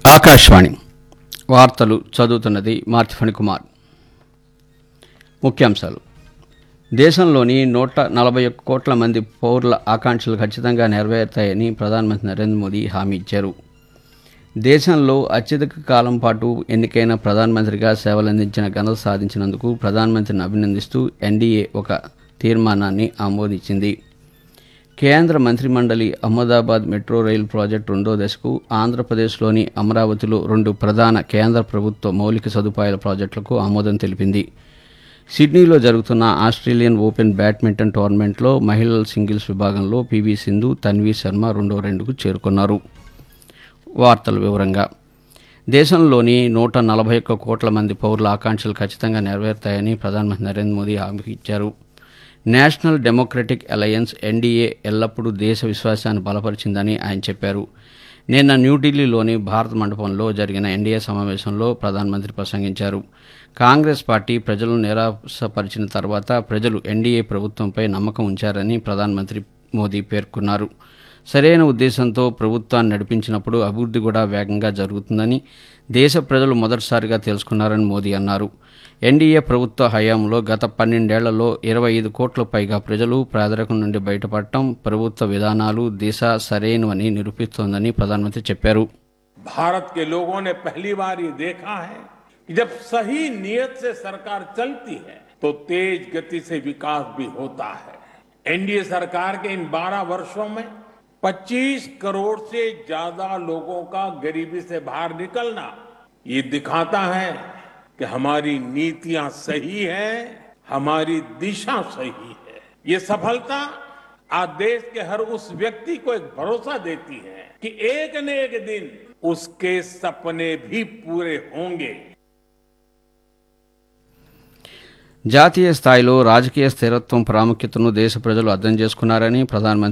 ఆకాశవాణి వార్తలు చదువుతున్నది మార్తి ఫణికుమార్ ముఖ్యాంశాలు దేశంలోని నూట నలభై ఒక్క కోట్ల మంది పౌరుల ఆకాంక్షలు ఖచ్చితంగా నెరవేరుతాయని ప్రధానమంత్రి నరేంద్ర మోదీ హామీ ఇచ్చారు దేశంలో అత్యధిక కాలం పాటు ఎన్నికైన ప్రధానమంత్రిగా సేవలందించిన ఘనత సాధించినందుకు ప్రధానమంత్రిని అభినందిస్తూ ఎన్డీఏ ఒక తీర్మానాన్ని ఆమోదించింది కేంద్ర మంత్రిమండలి అహ్మదాబాద్ మెట్రో రైలు ప్రాజెక్టు రెండో దశకు ఆంధ్రప్రదేశ్లోని అమరావతిలో రెండు ప్రధాన కేంద్ర ప్రభుత్వ మౌలిక సదుపాయాల ప్రాజెక్టులకు ఆమోదం తెలిపింది సిడ్నీలో జరుగుతున్న ఆస్ట్రేలియన్ ఓపెన్ బ్యాడ్మింటన్ టోర్నమెంట్లో మహిళల సింగిల్స్ విభాగంలో పివి సింధు తన్వీ శర్మ రెండో రెండుకు చేరుకున్నారు వార్తల వివరంగా దేశంలోని నూట నలభై ఒక్క కోట్ల మంది పౌరుల ఆకాంక్షలు ఖచ్చితంగా నెరవేరుతాయని ప్రధానమంత్రి నరేంద్ర మోదీ హామీ ఇచ్చారు నేషనల్ డెమోక్రటిక్ అలయన్స్ ఎన్డీఏ ఎల్లప్పుడూ దేశ విశ్వాసాన్ని బలపరిచిందని ఆయన చెప్పారు నిన్న న్యూఢిల్లీలోని భారత మండపంలో జరిగిన ఎన్డీఏ సమావేశంలో ప్రధానమంత్రి ప్రసంగించారు కాంగ్రెస్ పార్టీ ప్రజలను నిరాశపరిచిన తర్వాత ప్రజలు ఎన్డీఏ ప్రభుత్వంపై నమ్మకం ఉంచారని ప్రధానమంత్రి మోదీ పేర్కొన్నారు సరైన ఉద్దేశంతో ప్రభుత్వాన్ని నడిపించినప్పుడు అభివృద్ధి కూడా వేగంగా జరుగుతుందని దేశ ప్రజలు మొదటిసారిగా తెలుసుకున్నారని మోదీ అన్నారు ఎన్డీఏ ప్రభుత్వ హయాంలో గత పన్నెండేళ్లలో ఇరవై ఐదు కోట్ల పైగా ప్రజలు పేదరికం నుండి బయటపడటం ప్రభుత్వ విధానాలు దిశ సరైనవని నిరూపిస్తోందని ప్రధానమంత్రి చెప్పారు भारत के लोगों ने पहली बार ये देखा है कि जब सही नियत से सरकार चलती है तो तेज गति से विकास भी होता है एनडीए सरकार के इन 12 वर्षों में 25 करोड़ से ज्यादा लोगों का गरीबी से बाहर निकलना ये दिखाता है कि हमारी नीतियां सही है हमारी दिशा सही है ये सफलता आज देश के हर उस व्यक्ति को एक भरोसा देती है कि एक न एक दिन उसके सपने भी पूरे होंगे జాతీయ స్థాయిలో రాజకీయ స్థిరత్వం ప్రాముఖ్యతను దేశ ప్రజలు అర్థం చేసుకున్నారని ప్రధానమంత్రి